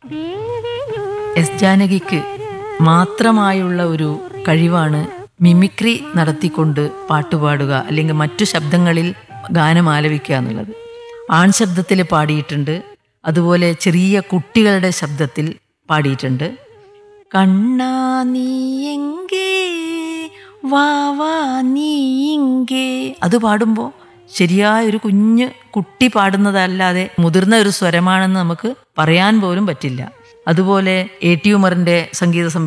S ജാനകിക്ക് മാത്രമായുള്ള ഒരു കഴിവാണ് mimicry നടത്തിക്കൊണ്ട് പാട്ടുപാടുക അല്ലെങ്കിൽ മറ്റു ശബ്ദങ്ങളിൽ ഗാനം ആലപിക്കുക എന്നുള്ളത് ആൺ ശബ്ദത്തിൽ പാടിയിട്ടുണ്ട് അതുപോലെ ചെറിയ കുട്ടികളുടെ ശബ്ദത്തിൽ പാടിയിട്ടുണ്ട് കണ്ണാ നീ എങ്കേ വാ വാ നീ ഇങ്കേ അത് പാടുമ്പോൾ ശരിയായ ഒരു കുഞ്ഞ് കുട്ടി പാടുന്നതല്ലാതെ മുതിർന്ന ഒരു സ്വരമാണെന്ന് നമുക്ക് പറയാൻ പോലും പറ്റില്ല അതുപോലെ എ ടി ഉമറിന്റെ സംഗീത സംവിധാനം